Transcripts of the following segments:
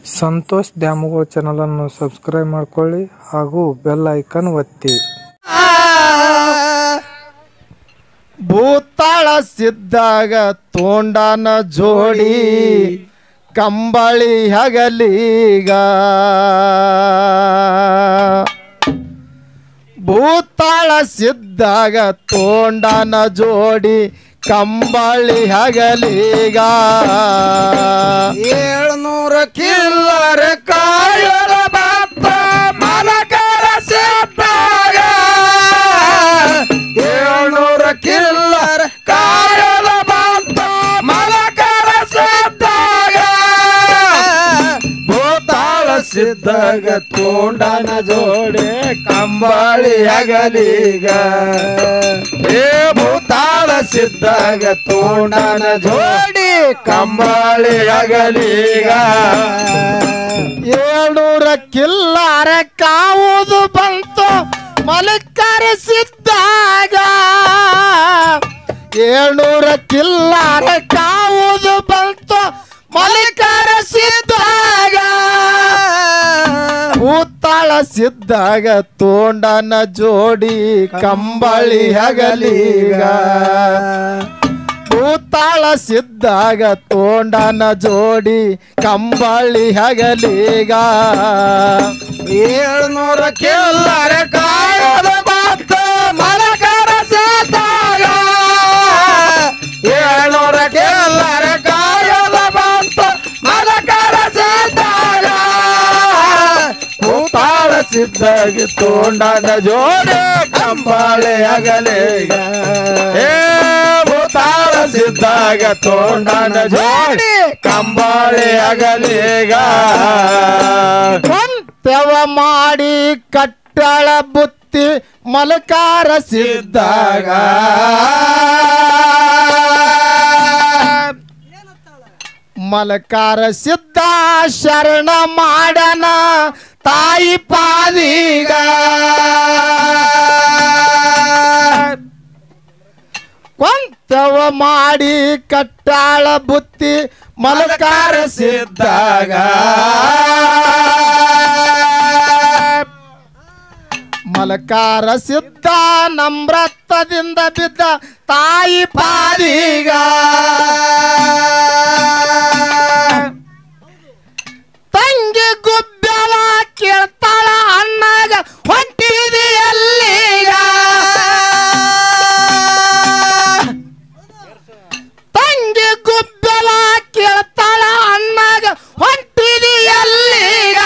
ಸಂತೋಷ್ ದ್ಯಾಮವ್ವ ಚಾನಲನ್ನು ಸಬ್ಸ್ಕ್ರೈಬ್ ಮಾಡ್ಕೊಳ್ಳಿ ಹಾಗೂ ಬೆಲ್ ಐಕನ್ ಒತ್ತಿ ಭೂತಾಳ ಸಿದ್ದಾಗ ತೋಂಡನ ಜೋಡಿ ಕಂಬಳಿ ಹಗಲೀಗ ಭೂತಾಳ ಸಿದ್ದಾಗ ತೋಂಡನ ಜೋಡಿ ಕಂಬಳಿ ಹಗಲೀಗ ಏಳ್ನೂರ ಕಿಲ್ಲರ ಕಾಯಲ ಬಾಪ ಮಲಕರ ಸಿದ್ದಾಗ ಏಳ್ನೂರ ಕಿಲ್ಲರ ಕಾಯಲ ಬಾಪ ಮಲಕರ ಸಿದ್ದಾಗ ಭೂತಾಳ ಸಿದ್ದಾಗ ತೋಂಡನ ಜೋಡಿ ಕಂಬಳಿ ಹಗಲೀಗ ಏ ಭೂತಾಳ ಸಿದ್ದಾಗ ತೋಂಡನ ಜೋಡಿ ಕಂಬಳಿ ಹಗಲೀಗ ಏಳ್ನೂರ ಕಿಲ್ಲಾರ ಕಾವುದು ಬಂತು ಮಲಕ್ಕರ ಸಿದ್ದಾಗ ಏಳ್ನೂರ ಕಿಲ್ಲಾರ ಕಾವುದು ಬಂತು ಮಲಕ್ಕರ ಸಿದ್ದಾಗ ಭೂತಾಳ ಸಿದ್ದಾಗ ತೋಂಡನ ಜೋಡಿ ಕಂಬಳಿ ಹಗಲೀಗ ಭೂತಾಳ ಸಿದ್ದಾಗ ತೋಂಡನ ಜೋಡಿ ಕಂಬಳಿ ಹಗಲೀಗ ಏಳ್ನೂರ ಕೆಲ್ಲರ ಕಾಯದ ಮಾತ ಮಲಕರ ಸಿದ್ದಾಗ ಏಳ್ನೂರ ಕೆಲ್ಲರ ಕಾಯದ ಮಾತ ಮಲಕರ ಸಿದ್ದಾಗ ಭೂತಾಳ ಸಿದ್ದಾಗ ತೋಂಡನ ಜೋಡಿ ಕಂಬಳಿ ಹಗಲೀಗ ಏ ಭೂತಾಳ ಸಿದ್ದಾಗ ತೋಂಡನ ಜೋಡಿ ಕಂಬಳಿ ಅಗಲೀಗ ಕೊಂತೆವ ಮಾಡಿ ಕಟ್ಟಳ ಬುತ್ತಿ ಮಲಕಾರ ಸಿದ್ದಾಗ ಮಲಕಾರ ಸಿದ್ಧ ಶರಣ ಮಾಡನ ತಾಯಿ ಪಾದೀಗ ಕೊಂತವ ಮಾಡಿ ಕಟ್ಟಾಳ ಬುತ್ತಿ ಮಲಕಾರ ಸಿದ್ದಾಗ ಮಲಕಾರ ಸಿದ್ಧ ನಮ್ರತ್ತದಿಂದ ಬಿದ್ದ ತಾಯಿ ಪಾದೀಗ ತಂಗಿ ಗುಬ್ಬೆವ ಕೇಳ್ತಾಳ ಅಣ್ಣಗ ಹೊಂಟಿದಿ ಎಲ್ಲಿಗ ತಂಗಿ ಗುಬ್ಬೆವ ಕೇಳ್ತಾಳ ಅಣ್ಣಗ ಹೊಂಟಿದಿ ಎಲ್ಲಿಗ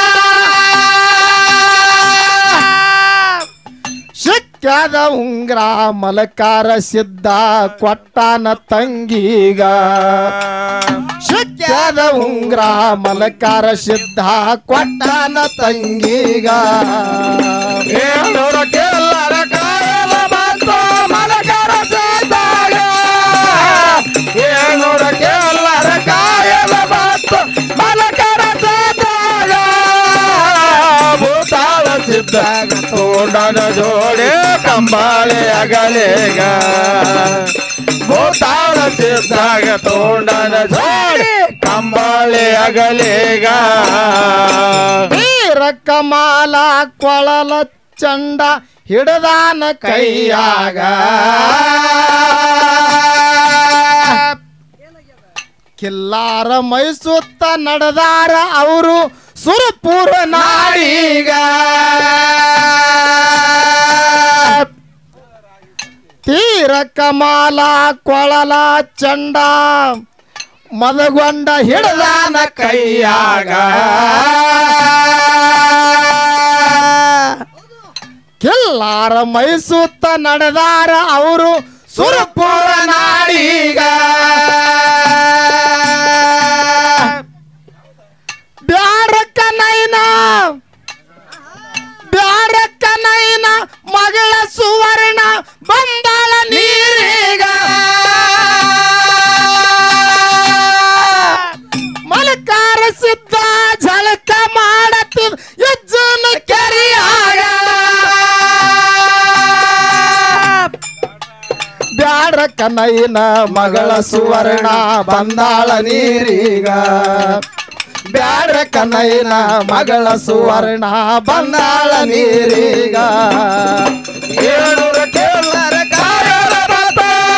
ಸಿಕ್ಕದ ಉಂಗ್ರ ಮಲಕಾರ ಸಿದ್ಧ ಕೊಟ್ಟಾನ ತಂಗೀಗ ಸಿಕ್ಕದ ಉಂಗ್ರ ಮಲಕಾರ ಸಿದ್ಧ ಕೊಟ್ಟಾನ ತಂಗೀಗ ಏಳೂರ ಕೆಲ್ಲರ ಕಾಯಲ ಬಂತು ಮಲಕಾರ ಸಿದ್ಧಾಗ ಏಳ್ನೂರ ಕೆಲ್ಲರ ಕಾಯಲ ಬಂತು ಮಲಕಾರ ಸಿದ್ಧಾಗ ಭೂತಾಳ ಸಿದ್ಧಾಗ ತೋಂಡನ ಜೋಡಿ ಕಂಬಾಳೆ ಅಗಲೇಗ ಭೂತಾಳ ಸಿದ್ಧಾಗ ತೋಂಡನ ಜೋಡಿ ಕಂಬಾಳೆ ಅಗಲೇಗ ವೀರ ಕಮಾಲ ಕೊಳಲ ಚಂಡ ಹಿಡದಾನ ಕೈಯಾಗ ಕಿಲ್ಲಾರ ಮೈಸುತ್ತ ನಡೆದಾರ ಅವರು ಸುರಪುರ ನಾಡೀಗ ತೀರ ಕಮಾಲ ಕೊಳಲ ಚಂಡ ಮದಗೊಂಡ ಹಿಡದಾನ ಕೈಯಾಗ ಕಿಲ್ಲಾರ ಮೈಸುತ್ತ ನಡೆದಾರ ಅವರು ಸುರಪುರ ನಾಡೀಗ ಬ್ಯಾಡಕ್ಕ ನೈನ ಬ್ಯಾಡಕ್ಕ ನೈನ ಮಗಳ ಸುವರ್ಣ ಬಂದಾಳ ನೀರೀಗ ಮಲಕಾರ ಸಿದ್ಧ ಝಳಕ ಮಾಡತ್ತಿದ್ ಯಜ್ಜನ ಕೆರಿಯಾಗ ಬ್ಯಾಡ್ರಕ್ಕ ನೈನ ಮಗಳ ಸುವರ್ಣ ಬಂದಾಳ ನೀರೀಗ ಬ್ಯಾಡ್ರ ಕನೈನ ಮಗಳ ಸುವರ್ಣ ಬಂದಾಳ ನೀರೀಗ ಏಳೂರ ಕೇಳರ ಕಾಯಲ ಬಾತ.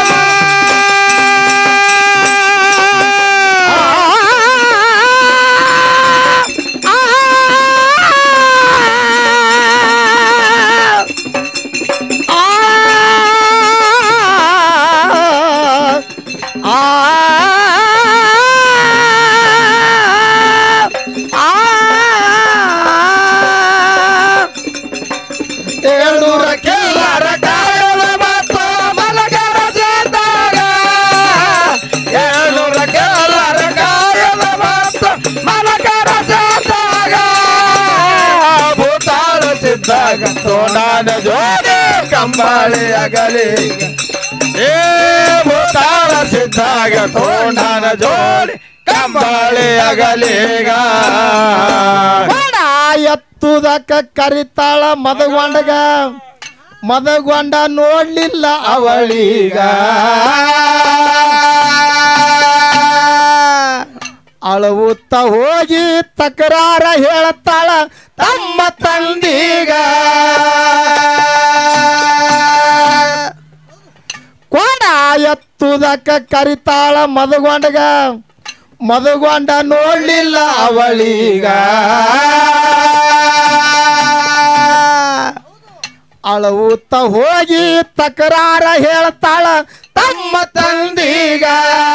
ಏಳ್ನೂರ ಕೆಲ್ಲರ ಕಾಯಲ ಮಾತ ಮಲಗರ ಸೇದಾಗ ಏಳ್ನೂರ ಕೆಲ್ಲರ ಕಾಯಲ ಮಾತ ಮಲಗರ ಸೇದಾಗ ಭೂತಾಳ ಸಿದ್ದಾಗ ತೋಡಾನ ಜೋಡಿ ಕಂಬಾಳಿ ಅಗಲಿ ಏ ಭೂತಾಳ ಸಿದ್ದಾಗ ತೋಡಾನ ಜೋಡಿ ಕಂಬಾಳಿ ಅಗಲಿಗ ಬೇಡ ಎತ್ತುದಕ್ಕ ಕರಿತಾಳ ಮದಗೊಂಡಗ ಮದಗೊಂಡ ನೋಡ್ಲಿಲ್ಲ ಅವಳೀಗ ಅಳವುತ್ತ ಹೋಗಿ ತಕರಾರ ಹೇಳತ್ತಾಳ ತಮ್ಮ ತಂದೀಗ ಕೋಣ ಎತ್ತುದಕ್ಕ ಕರಿತಾಳ ಮದಗೊಂಡಗ ಮದಗೊಂಡ ನೋಡ್ಲಿಲ್ಲ ಅವಳೀಗ ಅಳವುತ್ತ ಹೋಗಿ ತಕರಾರ ಹೇಳ್ತಾಳ ತಮ್ಮ ತಂದೀಗ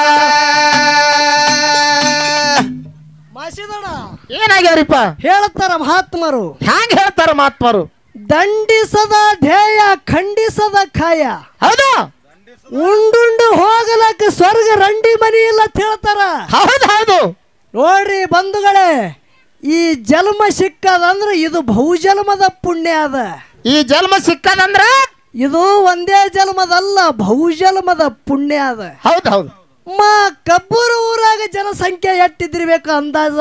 ಮಾಸಿದಣ ಏನಾಗ್ಯಾರಿಪ್ಪ ಹೇಳುತ್ತಾರ ಮಹಾತ್ಮರು ಹ್ಯಾಂಗ ಹೇಳ್ತಾರ ಮಹಾತ್ಮರು ದಂಡಿಸದ ಧ್ಯೇಯ ಖಂಡಿಸದ ಖಾಯ ಹೌದು ಉಂಡುಂಡು ಹೋಗಲಕ್ಕ ಸ್ವರ್ಗ ರಂಡಿ ಮನಿ ಇಲ್ಲ ಅಂತ ಹೇಳ್ತಾರ ಹೌದು ಹೌದು ನೋಡ್ರಿ ಬಂಧುಗಳೇ ಈ ಜನ್ಮ ಸಿಕ್ಕದಂದ್ರ ಇದು ಬಹುಜನ್ಮದ ಪುಣ್ಯ ಅದ ಈ ಜನ್ಮ ಸಿಕ್ಕದಂದ್ರ ಇದು ಒಂದೇ ಜನ್ಮದಲ್ಲ ಬಹುಜನ್ಮದ ಪುಣ್ಯ ಅದ ಹೌದು ಹೌದು ಮಾ ಕಬ್ಬೂರು ಊರಾಗ ಜನಸಂಖ್ಯೆ ಎಟ್ಟಿದ್ದಿರ್ಬೇಕು ಅಂದಾಜ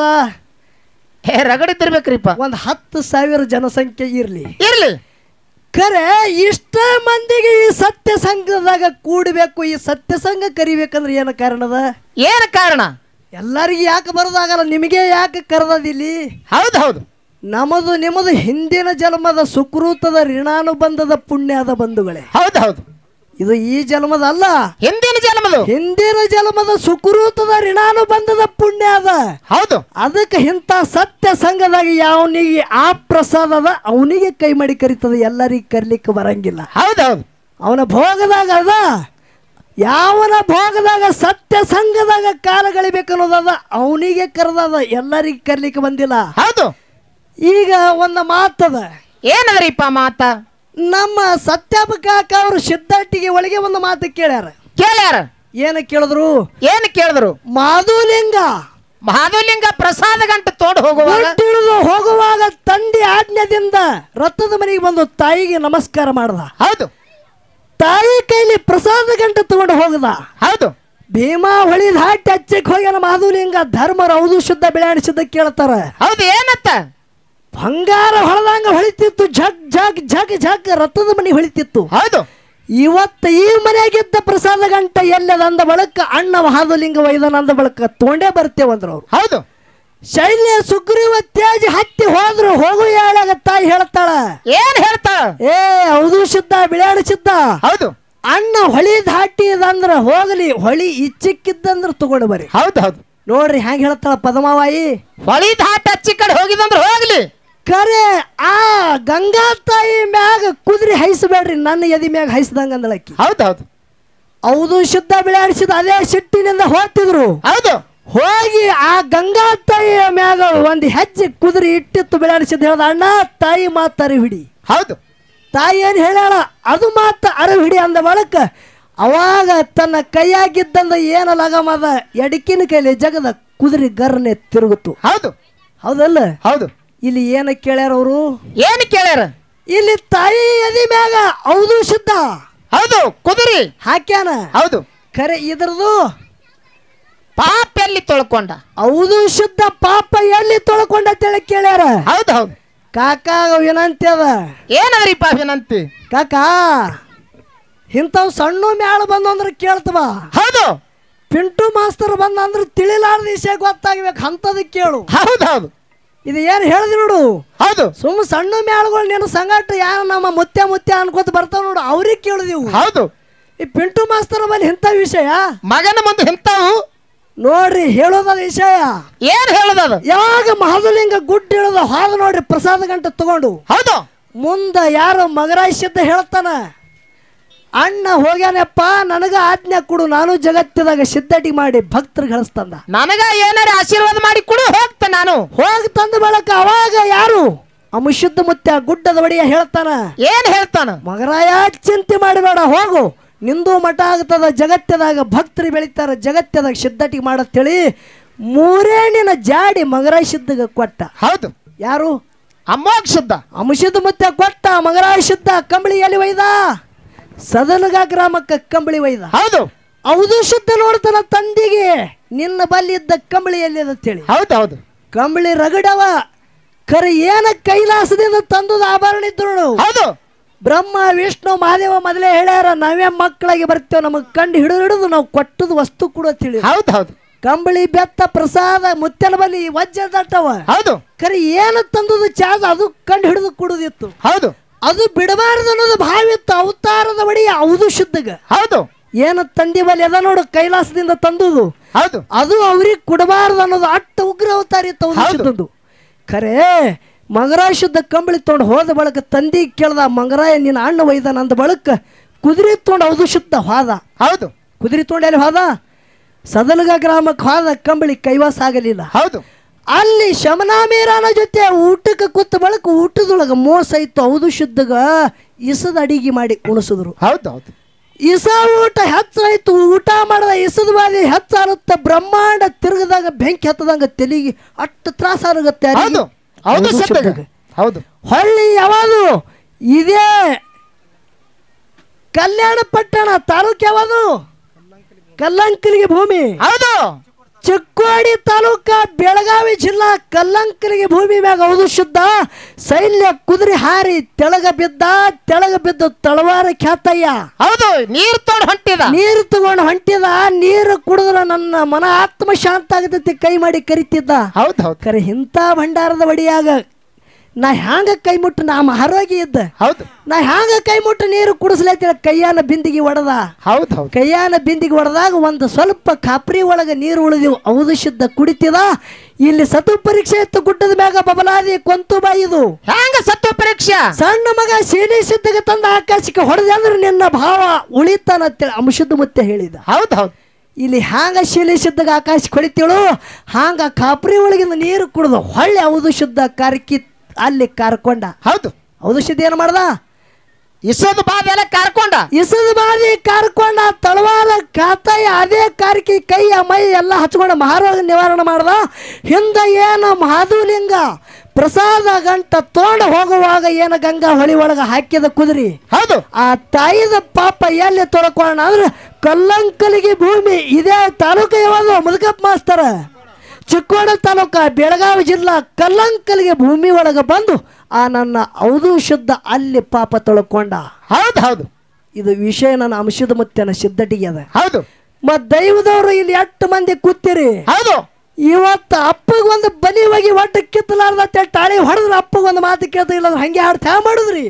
ಏ ರಗಡಿದ್ದಿರ್ಬೇಕ್ರಿಪ್ಪ ಒಂದ್ ಹತ್ತು ಸಾವಿರ ಜನಸಂಖ್ಯೆ ಇರ್ಲಿ ಇರ್ಲಿ ಖರೆ ಇಷ್ಟ ಮಂದಿಗೆ ಈ ಸತ್ಯ ಸಂಘದಾಗ ಕೂಡಬೇಕು ಈ ಸತ್ಯ ಸಂಘ ಕರಿಬೇಕಂದ್ರೆ ಏನು ಕಾರಣದ ಏನ್ ಕಾರಣ ಎಲ್ಲರಿಗೆ ಯಾಕೆ ಬರೋದಾಗಲ್ಲ ನಿಮಗೆ ಯಾಕೆ ಕರೆದಿಲ್ಲಿ ಹೌದು ಹೌದು ನಮ್ಮದು ನಿಮ್ಮದು ಹಿಂದಿನ ಜನ್ಮದ ಸುಕೃತದ ಋಣಾನುಬಂಧದ ಪುಣ್ಯದ ಬಂಧುಗಳೇ ಹೌದು ಹೌದು ಇದು ಈ ಜನ್ಮದ ಅಲ್ಲ ಹಿಂದಿನ ಜನ್ಮದು ಹಿಂದಿನ ಜನ್ಮದ ಸುಕೃತದ ಋಣಾನುಬಂಧದ ಪುಣ್ಯ ಅದ ಹೌದು ಅದಕ್ಕೆ ಇಂಥ ಸತ್ಯ ಸಂಘದಾಗ ಯಾವನಿಗೆ ಆ ಪ್ರಸಾದದ ಅವನಿಗೆ ಕೈ ಮಾಡಿ ಕರಿತದ ಎಲ್ಲರಿಗೆ ಕರ್ಲಿಕ್ಕೆ ಬರಂಗಿಲ್ಲ ಹೌದು ಹೌದು ಅವನ ಭೋಗದಾಗ ಅದ ಯಾವನ ಭೋಗದಾಗ ಸತ್ಯ ಸಂಘದಾಗ ಕಾಲ ಗಳಿಬೇಕನ್ನೋದದ ಅವನಿಗೆ ಕರೆದದ ಎಲ್ಲರಿಗೆ ಕರ್ಲಿಕ್ಕೆ ಬಂದಿಲ್ಲ ಹೌದು ಈಗ ಒಂದು ಮಾತದ ಏನದ್ರಿಪ್ಪ ಮಾತ ನಮ್ಮ ಸತ್ಯಾಪ ಕಾಕ ಅವರು ಸಿದ್ಧಾಟಿಗೆ ಒಳಗೆ ಒಂದು ಮಾತು ಕೇಳ್ಯಾರ ಕೇಳ್ಯಾರ ಏನು ಕೇಳಿದ್ರು ಏನ್ ಕೇಳಿದ್ರು ಮಾಧುಲಿಂಗ ಮಹಾದೇವಲಿಂಗ ಪ್ರಸಾದ ಗಂಟ ತೋಡ್ ಹೋಗುವಾಗ ತಿಳಿದು ಹೋಗುವಾಗ ತಂದೆ ಆಜ್ಞದಿಂದ ರಥದ ಮನೆಗೆ ಬಂದು ತಾಯಿಗೆ ನಮಸ್ಕಾರ ಮಾಡ್ದ ಹೌದು ತಾಯಿ ಕೈಲಿ ಪ್ರಸಾದ ಗಂಟೆ ತಗೊಂಡು ಹೋಗದ ಹೌದು ಭೀಮಾ ಹೊಳಿದ ಹಾಕಿ ಹಚ್ಚಕ್ಕೆ ಹೋಗ್ಯಾನ ಮಾಧುಲಿಂಗ ಧರ್ಮರ ಹೌದು ಶುದ್ಧ ಬೆಳೆಯಾಣಿಸಿದ್ದ ಕೇಳ್ತಾರ ಹೌದು ಏನತ್ತ ಬಂಗಾರ ಹೊಳದಂಗ ಹೊಳಿತಿತ್ತು ಝಗ್ ಝಗ್ ಝಗ್ ಝಗ್ ರಥದ ಮನೆ ಹೊಳಿತಿತ್ತು ಹೌದು ಇವತ್ತು ಈ ಮನೆಯಾಗಿದ್ದ ಪ್ರಸಾದ ಗಂಟ ಎಲ್ಲದ ಅಂದ ಬಳಕ ಅಣ್ಣ ಮಹಾದಲಿಂಗ ವೈದನ ಅಂದ ಬಳಕ ತೊಗೊಂಡೇ ಬರ್ತೇವಂದ್ರ ಅವ್ರು ಹೌದು ಶೈಲ್ಯ ಸುಗ್ರೀವ ತ್ಯಾಜ ಹತ್ತಿ ಹೋದ್ರು ಹೋಗು ಯಾಳಾಗ ತಾಯಿ ಹೇಳ್ತಾಳ ಏನ್ ಹೇಳ್ತಾಳ ಏ ಹೌದು ಸಿದ್ಧ ಬಿಳಾಡ ಸಿದ್ಧ ಹೌದು ಅಣ್ಣ ಹೊಳಿ ದಾಟಿದಂದ್ರ ಹೋಗಲಿ ಹೊಳಿ ಇಚ್ಚಿಕ್ಕಿದ್ದಂದ್ರ ತಗೊಂಡು ಬರ್ರಿ ಹೌದು ಹೌದು ನೋಡ್ರಿ ಹ್ಯಾಂಗ ಹೇಳ್ತಾಳ ಪದಮಾವಾಯಿ ಹೊಳಿ ದಾಟ ಹಚ್ಚಿ ಕಡೆ ಹೋಗಿದಂದ್ರ ಹೋಗ್ಲಿ ಕರೆ ಆ ಗಂಗಾ ತಾಯಿ ಮ್ಯಾಗ ಕುದುರೆ ಹೈಸಬೇಡ್ರಿ ನನ್ನ ಎದಿ ಮ್ಯಾಗ ಹೈಸ್ದಂಗ ಅಂದಳಕ್ಕಿ ಹೌದು ಹೌದು ಹೌದು ಶುದ್ಧ ಬಿಳಾಡಿಸಿದ ಅದೇ ಸಿಟ್ಟಿನಿಂದ ಹೋಗ್ತಿದ್ರು ಹೌದು ಹೋಗಿ ಆ ಗಂಗಾ ತಾಯಿಯ ಮ್ಯಾಗ ಒಂದು ಹೆಜ್ಜೆ ಕುದುರೆ ಇಟ್ಟಿತ್ತು ಬಿಳಾಡಿಸಿದ ಹೇಳ್ದ ಅಣ್ಣ ತಾಯಿ ಮಾತು ಅರಿವು ಹಿಡಿ ಹೌದು ತಾಯಿ ಏನು ಹೇಳ್ಯಾಳ ಅದು ಮಾತು ಅರಿವು ಹಿಡಿ ಅಂದ ಬಳಕ ಅವಾಗ ತನ್ನ ಕೈಯಾಗಿದ್ದಂದ ಏನ ಲಗಮದ ಎಡಕಿನ ಕೈಲಿ ಜಗದ ಕುದುರೆ ಗರ್ನೆ ತಿರುಗುತ್ತು ಹೌದು ಹೌದಲ್ಲ ಹೌದು ಇಲ್ಲಿ ಏನ ಕೇಳ್ಯಾರ ಅವರು ಏನ್ ಕೇಳ್ಯಾರ ಇಲ್ಲಿ ತಾಯಿ ಎದಿ ಮ್ಯಾಗ ಹೌದು ಶುದ್ಧ ಹೌದು ಕುದುರಿ ಹಾಕ್ಯಾನ ಹೌದು ಖರೆ ಇದ್ರದು ಪಾಪ ಎಲ್ಲಿ ತೊಳ್ಕೊಂಡ ಹೌದು ಶುದ್ಧ ಪಾಪ ಎಲ್ಲಿ ತೊಳ್ಕೊಂಡಂತೇಳಿ ಕೇಳ್ಯಾರ ಹೌದು ಹೌದು ಕಾಕ ವಿನಂತಿ ಅದ ಏನದ್ರಿಪ್ಪ ವಿನಂತಿ ಕಾಕ ಇಂಥವು ಸಣ್ಣ ಮ್ಯಾಳ ಬಂದು ಅಂದ್ರೆ ಕೇಳ್ತವ ಹೌದು ಪಿಂಟು ಮಾಸ್ತರ್ ಬಂದ ಅಂದ್ರೆ ತಿಳಿಲಾರ್ದ ವಿಷಯ ಗೊತ್ತಾಗ್ಬೇಕು ಅಂತದ ಕೇಳು ಹೌದೌದು ಇದು ಏನು ಹೇಳಿದ್ರಿ ನೋಡು ಹೌದು ಸುಮ್ಮ ಸಣ್ಣ ಮ್ಯಾಳ್ಗಳು ನೀನು ಸಂಗಾಟ ಯಾರು ನಮ್ಮ ಮುತ್ಯ ಮುತ್ಯ ಅನ್ಕೋತ ಬರ್ತಾವ ನೋಡು ಅವ್ರಿಗೆ ಕೇಳಿದೆವು ಹೌದು ಈ ಪಿಂಟು ಮಾಸ್ತರ್ ಬಲ್ಲಿ ಇಂಥ ವಿಷಯ ಮಗನ ಮುಂದೆ ಇಂಥವು ನೋಡ್ರಿ ಹೇಳೋದ ವಿಷಯ ಏನ್ ಹೇಳದದು ಯಾವಾಗ ಮಹದಲಿಂಗ ಗುಡ್ ಹೇಳೋದು ಹಾದು ನೋಡ್ರಿ ಪ್ರಸಾದ ಗಂಟೆ ತಗೊಂಡು ಹೌದು ಮುಂದ ಯಾರು ಮಗರಾಯ ಸಿದ್ಧ ಹೇಳ್ತಾನ ಅಣ್ಣ ಹೋಗ್ಯಾನಪ್ಪ ನನಗ ಆಜ್ಞೆ ಕೊಡು ನಾನು ಜಗತ್ತಿದಾಗ ಸಿದ್ಧಟಿ ಮಾಡಿ ಭಕ್ತರಿಗೆ ಹೇಳಿಸ್ತಂದ ನನಗ ಏನಾರ ಆಶೀರ್ವಾದ ಮಾಡಿ ಕೊಡು ಹೋಗ್ತ ನಾನು ಹೋಗಿ ತಂದ ಬಳಕ ಅವಾಗ ಯಾರು ಅಮುಶುದ್ಧ ಮುತ್ಯ ಗುಡ್ಡದ ಒಡೆಯ ಹೇಳ್ತಾನ ಏನ್ ಹೇಳ್ತಾನ ಮಗರಾಯ ಚಿಂತೆ ಮಾಡಬೇಡ ಹೋಗು ನಿಂದು ಮಠ ಆಗ್ತದ ಜಗತ್ತದಾಗ ಭಕ್ತರು ಬೆಳಿತಾರ ಜಗತ್ತದಾಗ ಸಿದ್ಧಟಿ ಮಾಡತ್ತೇಳಿ ಮೂರೇಣಿನ ಜಾಡಿ ಮಗರಾಯ ಸಿದ್ಧಗ ಕೊಟ್ಟ ಹೌದು ಯಾರು ಅಮೋಘ ಶುದ್ಧ ಅಂಶದ ಮುತ್ತೆ ಕೊಟ್ಟ ಮಗರಾಯ ಸಿದ್ಧ ಕಂಬಳಿ ಎಲ್ಲಿ ಒಯ್ದ ಸದನಗ ಗ್ರಾಮಕ್ಕೆ ಕಂಬಳಿ ಒಯ್ದ ಹೌದು ಹೌದು ಶುದ್ಧ ನೋಡ್ತಾನ ತಂದಿಗೆ ನಿನ್ನ ಬಲ್ಲಿ ಇದ್ದ ಕಂಬಳಿ ಎಲ್ಲಿ ಅಂತೇಳಿ ಹೌದು ಹೌದು ಕಂಬಳಿ ರಗಡವ ಖರೆ ಏನ ಕೈಲಾಸದಿಂದ ತಂದದ ಆಭರಣ ಇದ್ರು ನೋಡು. ಹೌದು ಬ್ರಹ್ಮ ವಿಷ್ಣು ಮಹಾದೇವ ಮೊದಲೇ ಹೇಳ್ಯಾರ ನಾವೇ ಮಕ್ಕಳಾಗಿ ಬರ್ತೇವೆ ನಮಗೆ ಕಂಡು ಹಿಡಿದು ಹಿಡಿದು ನಾವು ಕೊಟ್ಟದ ವಸ್ತು ಕೂಡ ತಿಳಿ ಹೌದು ಹೌದು ಕಂಬಳಿ ಬೆತ್ತ ಪ್ರಸಾದ ಮುತ್ತನ ಬಲಿ ವಜ್ರ ದಟ್ಟವ ಹೌದು ಖರೆ ಏನು ತಂದದ ಚಾದ ಅದು ಕಂಡು ಹಿಡಿದು ಕುಡುದಿತ್ತು ಹೌದು ಅದು ಬಿಡಬಾರದು ಅನ್ನೋದು ಭಾವಿತ್ತು ಅವತಾರದ ಬಡಿ ಹೌದು ಶುದ್ಧಗ ಹೌದು ಏನು ತಂದಿ ಬಲಿ ಅದ ನೋಡು ಕೈಲಾಸದಿಂದ ತಂದುದು ಹೌದು ಅದು ಅವ್ರಿಗೆ ಕೊಡಬಾರ್ದು ಅನ್ನೋದು ಅಟ್ಟ ಉಗ್ರ ಅವತಾರ ಇತ್ತು ಹೌದು ಹೌದು. ಶುದ್ಧದ್ದು ಖರೆ ಮಂಗರಾಯ ಶುದ್ಧ ಕಂಬಳಿ ತೊಗೊಂಡು ಹೋದ ಬಳಕ ತಂದಿ ಕೇಳ್ದ ಮಂಗರಾಯ ನಿನ್ನ ಅಣ್ಣ ಒಯ್ದ ನಂದ ಬಳಕ ಕುದುರೆ ತೊಗೊಂಡು ಹೌದು ಶುದ್ಧ ಹೋದ ಹೌದು ಕುದುರೆ ತೊಗೊಂಡು ಎಲ್ಲಿ ಹೋದ ಸದಲಗ ಗ್ರಾಮಕ್ಕೆ ಹೋದ ಕಂಬಳಿ ಕೈವಾಸ ಆಗಲಿಲ್ಲ ಹೌದು ಅಲ್ಲಿ ಶಮನಾಮೀರನ ಜೊತೆ ಊಟಕ್ಕೆ ಕೂತ ಬಳಕ ಊಟದೊಳಗ ಮೋಸ ಇತ್ತು ಹೌದು ಶುದ್ಧಗ ಇಸದ ಅಡಿಗೆ ಮಾಡಿ ಉಣಿಸಿದ್ರು ಹೌದು ಹೌದು ಇಸ ಊಟ ಹೆಚ್ಚಾಯ್ತು ಊಟ ಮಾಡದ ಇಸದ ಬಾದಿ ಹೆಚ್ಚಾರುತ್ತೆ ಬ್ರಹ್ಮಾಂಡ ತಿರುಗದಾಗ ಬೆಂಕಿ ಹತ್ತದಂಗ ತೆಲಿಗೆ ಅಷ್ಟು ತ್ರಾಸ ಆಗುತ್ತೆ ಯಾರಿಗೆ? ಹೌದು ಹೌದು ಹೌದು ಶುದ್ಧಗ. ಶುದ್ಧಗ. ಹೌದು ಹೊಳ್ಳಿ ಯಾವುದು ಇದೇ ಕಲ್ಯಾಣ ಪಟ್ಟಣ ತಾಲೂಕು ಯಾವುದು ಕಲ್ಲಂಕಲಿಗೆ ಭೂಮಿ ಹೌದು ಚಿಕ್ಕೋಡಿ ತಾಲೂಕ ಬೆಳಗಾವಿ ಜಿಲ್ಲಾ ಕಲ್ಲಂಕಲಿಗೆ ಭೂಮಿ ಮ್ಯಾಗ ಹೌದು ಶುದ್ಧ ಶೈಲ್ಯ ಕುದುರೆ ಹಾರಿ ತೆಳಗ ಬಿದ್ದ ತೆಳಗ ಬಿದ್ದು ತಳವಾರ ಖ್ಯಾತಯ್ಯ ಹೌದು ನೀರ್ ತೊಗೊಂಡು ಹೊಂಟಿದ ನೀರು ತಗೊಂಡು ಹೊಂಟಿದ ನೀರು ಕುಡಿದ್ರ ನನ್ನ ಮನ ಆತ್ಮ ಶಾಂತ ಆಗತೈತಿ ಕೈ ಮಾಡಿ ಕರಿತಿದ್ದ ಹೌದು ಹೌದು ಖರೆ ಇಂಥ ಭಂಡಾರದ ಬಡಿಯಾಗ ನಾ ಹ್ಯಾಂಗ ಕೈ ಮುಟ್ಟು ನಾ ಆರೋಗ್ಯ ಇದ್ದ ಹೌದು ನಾ ಹ್ಯಾಂಗ ಕೈ ಮುಟ್ಟು ನೀರು ಕುಡಿಸ್ಲೈತಿಲ್ಲ ಕೈಯಾನ ಬಿಂದಿಗೆ ಒಡದ ಹೌದು ಹೌದು ಕೈಯಾನ ಬಿಂದಿಗೆ ಹೊಡೆದಾಗ ಒಂದು ಸ್ವಲ್ಪ ಕಾಪ್ರಿ ಒಳಗೆ ನೀರು ಉಳಿದಿವು ಹೌದು ಶುದ್ಧ ಕುಡಿತಿದ ಇಲ್ಲಿ ಸತು ಪರೀಕ್ಷೆ ಇತ್ತು ಗುಡ್ಡದ ಮ್ಯಾಗ ಬಬಲಾದಿ ಕೊಂತು ಬಾಯಿದು ಹೆಂಗ ಸತ್ವ ಪರೀಕ್ಷೆ ಸಣ್ಣ ಮಗ ಸೀನಿ ಸಿದ್ಧಗೆ ತಂದ ಆಕಾಶಕ್ಕೆ ಹೊಡೆದ ಅಂದ್ರೆ ನಿನ್ನ ಭಾವ ಉಳಿತಾನ ಅಂತೇಳಿ ಅಂಶದ ಮುತ್ತೆ ಹೇಳಿದ ಹೌದು ಹೌದು ಇಲ್ಲಿ ಹ್ಯಾಂಗ ಶೀಲಿ ಶುದ್ಧಗೆ ಆಕಾಶ ಹೊಡಿತೀಳು ಹಾಂಗ ಕಾಪ್ರಿ ಒಳಗಿಂದ ನೀರು ಕುಡ್ದು ಹೊಳ್ಳಿ ಹೌದು ಶುದ್ಧ ಕರ್ಕಿ ಅಲ್ಲಿ ಕರ್ಕೊಂಡ ಹೌದು ಹೌದು ಶುದ್ಧ ಏನು ಮಾಡ್ದ ಇಸೋದು ಬಾದ ಎಲ್ಲ ಕಾರ್ಕೊಂಡ ಇಸದ ಬಾದಿ ಕರ್ಕೊಂಡ ತಳವಾರ ಕಾತಾಯ ಅದೇ ಕಾರ್ಕಿ ಕೈಯ ಮೈ ಎಲ್ಲ ಹಚ್ಕೊಂಡ ಮಹಾರೋಗ ನಿವಾರಣೆ ಮಾಡ್ದ ಹಿಂದ ಏನು ಮಹಾದುಲಿಂಗ ಪ್ರಸಾದ ಗಂಟ ತೋಂಡ ಹೋಗುವಾಗ ಏನು ಗಂಗಾ ಹೊಳಿ ಒಳಗೆ ಹಾಕಿದ ಕುದುರಿ ಹೌದು ಆ ತಾಯಿದ ಪಾಪ ಎಲ್ಲಿ ತೊಳ್ಕೊಳ್ಳೋಣ ಅಂದ್ರೆ ಕಲ್ಲಂಕಲಿಗೆ ಭೂಮಿ ಇದೇ ತಾಲೂಕು ಯಾವುದು ಮುದುಕಪ್ಪ ಮಾಸ್ತರ ಚಿಕ್ಕೋಡಿ ತಾಲೂಕ ಬೆಳಗಾವಿ ಜಿಲ್ಲಾ ಕಲ್ಲಂಕಲಿಗೆ ಭೂಮಿ ಒಳಗೆ ಬಂದು ಆ ನನ್ನ ಹೌದು ಶುದ್ಧ ಅಲ್ಲಿ ಪಾಪ ತೊಳ್ಕೊಂಡ ಹೌದು ಹೌದು ಇದು ವಿಷಯ ನನ್ನ ಅಂಶದ ಮುತ್ತನ ಸಿದ್ಧಟಿಗೆ ಅದ ಹೌದು ಮತ್ ದೈವದವರು ಇಲ್ಲಿ ಎಷ್ಟು ಮಂದಿ ಕೂತಿರಿ ಹೌದು ಇವತ್ತು ಅಪ್ಪಗೆ ಒಂದು ಬಲಿ ಹೋಗಿ ಒಟ್ಟು ಕಿತ್ತಲಾರ್ದ ಟಾಳಿ ಹೊಡೆದ್ರೆ ಅಪ್ಪಗೆ ಒಂದು ಮಾತು ಕೇಳ್ತಾ ಇಲ್ಲ ಅಂದ್ರೆ ಹಂಗೆ ಹಾಡು ಥ್ಯಾ ಮಾಡುದ್ರಿ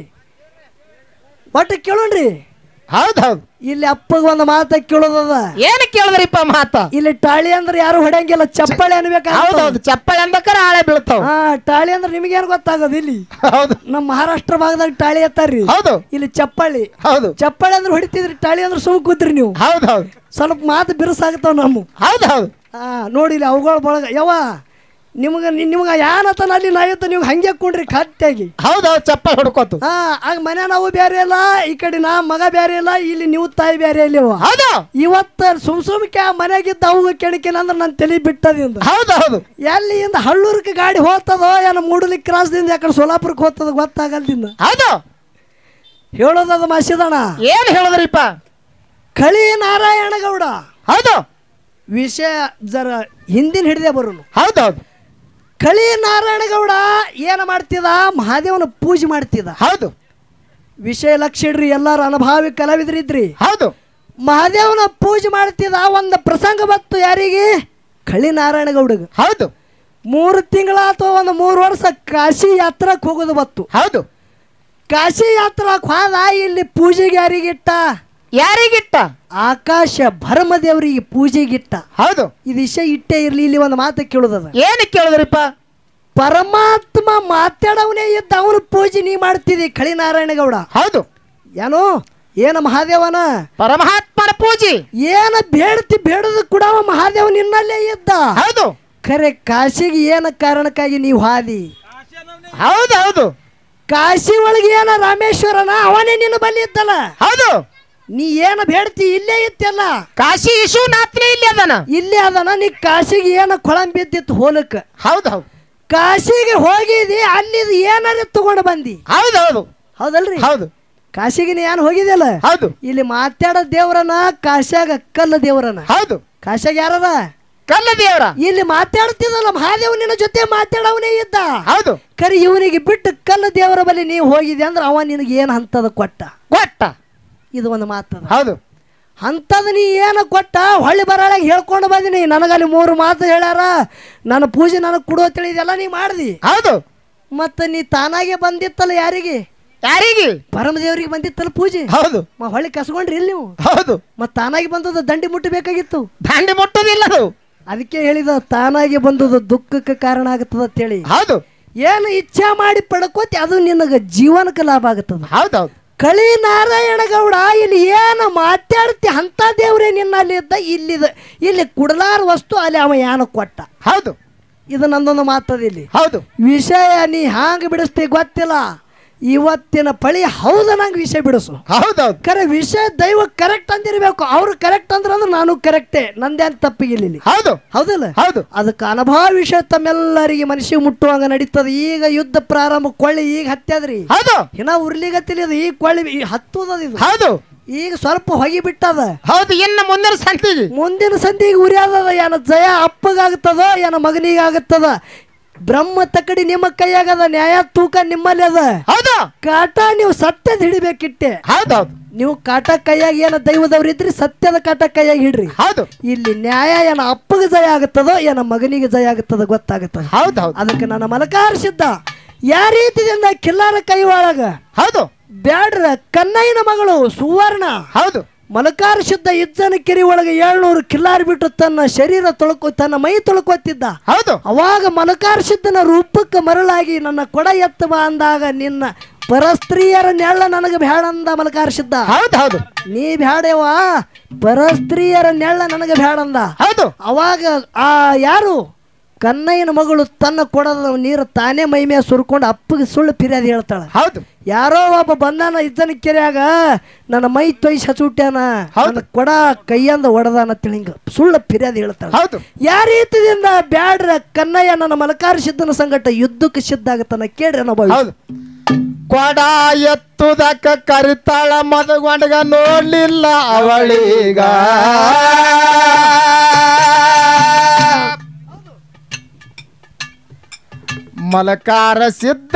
ಒಟ್ಟು ಕೇಳೋಣ್ರಿ ಹೌದು ಹೌದು ಇಲ್ಲಿ ಅಪ್ಪಗೆ ಒಂದು ಮಾತ ಕೇಳೋದದ ಏನ್ ಕೇಳಿದ್ರಿಪ್ಪ ಮಾತ ಇಲ್ಲಿ ಟಾಳಿ ಅಂದ್ರೆ ಯಾರು ಹೊಡೆಯಂಗಿಲ್ಲ ಚಪ್ಪಳಿ ಅನ್ಬೇಕು ಹೌದು ಹೌದು ಚಪ್ಪಲಿ ಅನ್ಬೇಕಾರೆ ಆಳೆ ಬೀಳ್ತಾವ ಹಾ ಟಾಳಿ ಅಂದ್ರೆ ನಿಮಗೇನು ಗೊತ್ತಾಗೋದು ಇಲ್ಲಿ ಹೌದು ನಮ್ಮ ಮಹಾರಾಷ್ಟ್ರ ಭಾಗದಾಗ ಟಾಳಿ ಎತ್ತಾರ್ರಿ ಹೌದು ಇಲ್ಲಿ ಚಪ್ಪಳಿ ಹೌದು ಚಪ್ಪಳಿ ಅಂದ್ರೆ ಹೊಡಿತಿದ್ರಿ ಟಾಳಿ ಅಂದ್ರೆ ಸುಮ್ ಕೂತ್ರಿ ನೀವು ಹೌದು ಹೌದು ಸ್ವಲ್ಪ ಮಾತು ಬಿರುಸಾಗ್ತಾವ ನಮ್ಮ ಹೌದು ಹೌದು ಹಾ ನೋಡಿ ಇಲ್ಲಿ ಅವುಗಳ ಬಳಗ ಯವ್ವ ನಿಮ್ಗೆ ನಿಮ್ಗೆ ಯಾನತನ ಅಲ್ಲಿ ನಾಯತ್ತ ನೀವು ಹಂಗೆ ಕುಂಡ್ರಿ ಕಟ್ಟಾಗಿ ಹೌದು ಹೌದು ಚಪ್ಪಲಿ ಹೊಡ್ಕೋತು ಹಾ ಆಗ ಮನೆ ನಾವು ಬೇರೆ ಇಲ್ಲ ಈ ಕಡೆ ನಾ ಮಗ ಬೇರೆ ಇಲ್ಲ ಇಲ್ಲಿ ನೀವು ತಾಯಿ ಬೇರೆ ಇಲ್ಲವ ಹೌದು ಇವತ್ತ ಸುಮ್ ಸುಮ್ಕೆ ಮನೆಗಿದ್ದ ಅವು ಕೆಣಕಿಲ್ಲ ಅಂದ್ರೆ ನನ್ನ ತಲೆ ಬಿಟ್ಟದಿಂದ ಹೌದು ಹೌದು ಎಲ್ಲಿಂದ ಹಳ್ಳೂರ್ಗೆ ಗಾಡಿ ಹೋಗ್ತದೋ ಏನೋ ಮೂಡಲಿ ಕ್ರಾಸ್ದಿಂದ ಯಾಕಡೆ ಸೋಲಾಪುರಕ್ಕೆ ಹೋಗ್ತದ ಗೊತ್ತಾಗಲ್ದಿಂದ ಹೌದು ಹೇಳೋದದ ಮಾಸಿದಣ ಏನ್ ಹೇಳಿದ್ರಿಪ್ಪ ಕಳಿ ನಾರಾಯಣ ಗೌಡ ಹೌದು ವಿಷಯ ಜರ ಹಿಂದಿನ ಹಿಡಿದೇ ಬರೋನು ಹೌದು ಹೌದು ಕಳಿ ನಾರಾಯಣ ಗೌಡ ಏನು ಮಾಡ್ತಿದ ಮಹಾದೇವನ ಪೂಜೆ ಮಾಡ್ತಿದ ಹೌದು ವಿಷಯ ಲಕ್ಷ ಇಡ್ರಿ ಎಲ್ಲಾರು ಅನುಭಾವಿ ಕಲಾವಿದರಿದ್ರಿ ಹೌದು ಮಹಾದೇವನ ಪೂಜೆ ಮಾಡ್ತಿದ್ದ ಒಂದು ಪ್ರಸಂಗ ಬತ್ತು ಯಾರಿಗೆ ಕಳಿ ನಾರಾಯಣ ಗೌಡಗ ಹೌದು ಮೂರು ತಿಂಗಳ ಅಥವಾ ಒಂದು ಮೂರು ವರ್ಷ ಕಾಶಿ ಯಾತ್ರಕ್ಕೆ ಹೋಗೋದು ಬತ್ತು ಹೌದು ಕಾಶಿ ಯಾತ್ರಕ್ಕೆ ಹೋದ ಇಲ್ಲಿ ಪೂಜೆಗೆ ಯಾರಿಗಿಟ್ಟ ಯಾರಿಗಿಟ್ಟ ಆಕಾಶ ಭರಮದೇವರಿಗೆ ಪೂಜೆಗಿಟ್ಟ ಹೌದು ಇದು ವಿಷಯ ಇಟ್ಟೇ ಇರ್ಲಿ ಇಲ್ಲಿ ಒಂದು ಮಾತು ಕೇಳುದದ ಏನು ಕೇಳಿದ್ರಿಪ್ಪ ಪರಮಾತ್ಮ ಮಾತಾಡವನೇ ಇದ್ದ ಅವನ ಪೂಜೆ ನೀ ಮಾಡ್ತಿದ್ದಿ ಕಳಿ ನಾರಾಯಣ ಗೌಡ ಹೌದು ಏನು ಏನ ಮಹಾದೇವನ ಪರಮಾತ್ಮನ ಪೂಜೆ ಏನ ಬೇಡ್ತಿ ಬೇಡದು ಕೂಡ ಅವ ಮಹಾದೇವ ನಿನ್ನಲ್ಲೇ ಇದ್ದ ಹೌದು ಖರೆ ಕಾಶಿಗೆ ಏನ ಕಾರಣಕ್ಕಾಗಿ ನೀವು ಹಾದಿ ಹೌದು ಹೌದು ಕಾಶಿ ಒಳಗೆ ಏನ ರಾಮೇಶ್ವರನ ಅವನೇ ನಿನ್ನ ಬಲ್ಲಿ ಇದ್ದಲ್ಲ ಹೌದು ನೀ ಏನ ಬೇಡ್ತಿ ಇಲ್ಲೇ ಇತ್ತಲ್ಲ ಕಾಶಿ ವಿಶ್ವನಾಥ್ನೇ ಇಲ್ಲಿ ಅದಾನ ಇಲ್ಲೇ ಅದನ ನೀ ಕಾಶಿಗೆ ಏನ ಕೊಳಂ ಬಿದ್ದಿತ್ತು ಹೋಲಕ್ಕ ಹೌದು ಹೌದು ಕಾಶಿಗೆ ಹೋಗಿದಿ ಅಲ್ಲಿದ್ ಏನಾರ ತಗೊಂಡು ಬಂದಿ ಹೌದು ಹೌದು ಹೌದಲ್ರಿ ಹೌದು ಕಾಶಿಗೆ ನೀ ಏನ್ ಹೋಗಿದ್ಯಲ್ಲ ಹೌದು ಇಲ್ಲಿ ಮಾತಾಡೋ ದೇವ್ರನ ಕಾಶ್ಯಾಗ ಕಲ್ಲ ದೇವ್ರನ ಹೌದು ಕಾಶ್ಯಾಗ ಯಾರದ ಕಲ್ಲ ದೇವರ ಇಲ್ಲಿ ಮಾತಾಡ್ತಿದ್ದಲ್ಲ ಮಹಾದೇವ ನಿನ್ನ ಜೊತೆ ಮಾತಾಡವನೇ ಇದ್ದ ಹೌದು ಕರಿ ಇವನಿಗೆ ಬಿಟ್ಟು ಕಲ್ಲ ದೇವರ ಬಳಿ ನೀವು ಹೋಗಿದೆ ಅಂದ್ರೆ ಅವ ನಿನಗೆ ಏನು ಹಂತದ ಕೊಟ್ಟ ಕೊಟ್ಟ ಇದು ಒಂದು ಮಾತದ ಹೌದು ಅಂಥದ್ ನೀ ಏನು ಕೊಟ್ಟ ಹೊಳ್ಳಿ ಬರಾಳಾಗ ಹೇಳ್ಕೊಂಡು ಬಂದಿನಿ ನನಗಲ್ಲಿ ಮೂರು ಮಾತು ಹೇಳ್ಯಾರ ನನ್ನ ಪೂಜೆ ನನಗೆ ಕೊಡು ಅಂತೇಳಿ ಇದೆಲ್ಲ ನೀ ಮಾಡ್ದಿ ಹೌದು ಮತ್ತು ನೀ ತಾನಾಗೆ ಬಂದಿತ್ತಲ್ಲ ಯಾರಿಗೆ ಯಾರಿಗೆ ಪರಮದೇವರಿಗೆ ಬಂದಿತ್ತಲ್ಲ ಪೂಜೆ ಹೌದು ಮ ಹೊಳ್ಳಿ ಕಸ್ಕೊಂಡ್ರಿ ಇಲ್ಲಿ ನೀವು ಹೌದು ಮತ್ತು ತಾನಾಗಿ ಬಂದದ ದಂಡಿ ಮುಟ್ಟಬೇಕಾಗಿತ್ತು ದಾಂಡಿ ಮುಟ್ಟೋದಿಲ್ಲ ಅದು ಅದಕ್ಕೆ ಹೇಳಿದ ತಾನಾಗಿ ಬಂದದ ದುಃಖಕ್ಕೆ ಕಾರಣ ಆಗುತ್ತದ ಅಂತೇಳಿ ಹೌದು ಏನು ಇಚ್ಛೆ ಮಾಡಿ ಪಡ್ಕೋತಿ ಅದು ನಿನಗೆ ಜೀವನಕ್ಕೆ ಲಾಭ ಆಗುತ್ತದ ಹೌದು ಹೌದು ಕಳಿ ನಾರಾಯಣ ಗೌಡ ಇಲ್ಲಿ ಏನು ಮಾತಾಡ್ತಿ ಅಂತ ದೇವ್ರೇ ನಿನ್ನಲ್ಲಿ ಇದ್ದ ಇಲ್ಲಿದ ಇಲ್ಲಿ ಕುಡಲಾರ ವಸ್ತು ಅಲ್ಲಿ ಅವ ಯಾನ ಕೊಟ್ಟ ಹೌದು ಇದು ನಂದೊಂದು ಮಾತದ ಇಲ್ಲಿ ಹೌದು ವಿಷಯ ನೀ ಹ್ಯಾಂಗ ಬಿಡಿಸ್ತಿ ಗೊತ್ತಿಲ್ಲ ಇವತ್ತಿನ ಪಳಿ ಹೌದ ನಂಗೆ ವಿಷಯ ಬಿಡಿಸು ಹೌದು ಹೌದು ಕರೆ ವಿಷಯ ದೈವ ಕರೆಕ್ಟ್ ಅಂದಿರ್ಬೇಕು ಅವ್ರು ಕರೆಕ್ಟ್ ಅಂದ್ರೆ ಅಂದ್ರೆ ನಾನು ಕರೆಕ್ಟೇ ನಂದೇನು ತಪ್ಪಿಗಿಲ್ಲ ಇಲ್ಲಿ ಹೌದು ಹೌದಿಲ್ಲ ಹೌದು ಅದಕ್ಕೆ ಅನುಭವ ವಿಷಯ ತಮ್ಮೆಲ್ಲರಿಗೆ ಮನಸ್ಸಿಗೆ ಮುಟ್ಟುವಂಗ ನಡೀತದ ಈಗ ಯುದ್ಧ ಪ್ರಾರಂಭ ಕೊಳ್ಳಿ ಈಗ ಹತ್ಯದ್ರಿ ಹೌದು ಇನ್ನ ಉರ್ಲಿಗತ್ತಿಲ್ಲ ಇದು ಈಗ ಕೊಳ್ಳಿ ಈ ಹತ್ತುದದ ಇದು ಹೌದು ಈಗ ಸ್ವಲ್ಪ ಹೊಗಿ ಬಿಟ್ಟದ ಹೌದು ಇನ್ನು ಮುಂದಿನ ಸಂತಿಗೆ ಮುಂದಿನ ಸಂಧಿಗೆ ಉರಿಯಾದದ ಏನ ಜಯ ಅಪ್ಪಗಾಗ್ತದ ಏನ ಮಗನಿಗಾಗುತ್ತದ ಬ್ರಹ್ಮ ತಕಡಿ ನಿಮ್ಮ ಕೈಯಾಗದ ನ್ಯಾಯ ತೂಕ ನಿಮ್ಮಲ್ಲಿ ಅದ ಹೌದು ಕಾಟ ನೀವು ಸತ್ಯದ ಹಿಡಿಬೇಕಿಟ್ಟೆ ಹೌದು ಹೌದು ನೀವು ಕಾಟ ಕೈಯಾಗ ಏನ ದೈವದವ್ರು ಇದ್ರಿ ಸತ್ಯದ ಕಾಟ ಕೈಯಾಗ ಹಿಡ್ರಿ ಹೌದು ಇಲ್ಲಿ ನ್ಯಾಯ ಏನ ಅಪ್ಪಗೆ ಜಯ ಆಗುತ್ತದೋ ಏನ ಮಗನಿಗೆ ಜಯ ಆಗುತ್ತದೋ ಗೊತ್ತಾಗುತ್ತದ ಹೌದು ಹೌದು ಅದಕ್ಕೆ ನನ್ನ ಮಲಕಾರಿಸಿದ್ದ ಯಾ ರೀತಿಯಿಂದ ಕಿಲ್ಲಾರ ಕೈ ಒಳಗ ಹೌದು ಬ್ಯಾಡ್ರ ಕನ್ನಯ್ಯನ ಮಗಳು ಸುವರ್ಣ ಹೌದು ಮಲಕಾರ ಶುದ್ಧ ಇಜ್ಜನ ಕೆರಿ ಒಳಗೆ ಏಳ್ನೂರು ಕಿಲ್ಲಾರಿ ಬಿಟ್ಟು ತನ್ನ ಶರೀರ ತೊಳ್ಕೊ ತನ್ನ ಮೈ ತೊಳ್ಕೊತಿದ್ದ ಹೌದು ಅವಾಗ ಮಲಕಾರ ಸಿದ್ಧನ ರೂಪಕ್ಕೆ ಮರಳಾಗಿ ನನ್ನ ಕೊಡ ಎತ್ತ ಬಾ ಅಂದಾಗ ನಿನ್ನ ಪರಸ್ತ್ರೀಯರ ನೆಳ್ಳ ನನಗೆ ಬ್ಯಾಡ ಅಂದ ಮಲಕಾರ ಸಿದ್ಧ ಹೌದು ಹೌದು ನೀ ಬ್ಯಾಡೇವ ಪರಸ್ತ್ರೀಯರ ನೆಳ್ಳ ನನಗೆ ಬ್ಯಾಡ ಅಂದ ಹೌದು ಅವಾಗ ಆ ಯಾರು ಕನ್ನಯ್ಯನ ಮಗಳು ತನ್ನ ಕೊಡದ ನೀರು ತಾನೇ ಮೈ ಮೇಲೆ ಸುರ್ಕೊಂಡು ಅಪ್ಪಗೆ ಸುಳ್ಳು ಫಿರ್ಯಾದಿ ಹೇಳ್ತಾಳೆ ಹೌದು ಯಾರೋ ಒಬ್ಬ ಬಂದಾನ ಇದ್ದನ ಕೆರೆಯಾಗ ನನ್ನ ಮೈ ತೊಯ್ಸಿ ಹಚ್ಚುಟ್ಯಾನ ಹೌದು. ನನ್ನ ಕೊಡ ಕೈಯಂದ ಒಡದಾನ ತಿಳಿಂಗ ಸುಳ್ಳು ಫಿರ್ಯಾದಿ ಹೇಳ್ತಾಳೆ ಹೌದು ಯಾವ ರೀತಿಯಿಂದ ಬ್ಯಾಡ್ರ ಕನ್ನಯ್ಯ ನನ್ನ ಮಲಕಾರ ಸಿದ್ಧನ ಸಂಗಟ ಯುದ್ಧಕ್ಕೆ ಸಿದ್ಧ ಆಗತ್ತಾನ ಕೇಳ್ರಿ ಅನ್ನೋ ಹೌದು ಕೊಡ ಎತ್ತುದಕ್ಕ ಕರಿತಾಳ ಮದಗೊಂಡಗ ನೋಡ್ಲಿಲ್ಲ ಅವಳೀಗ ಮಲಕಾರ ಸಿದ್ಧ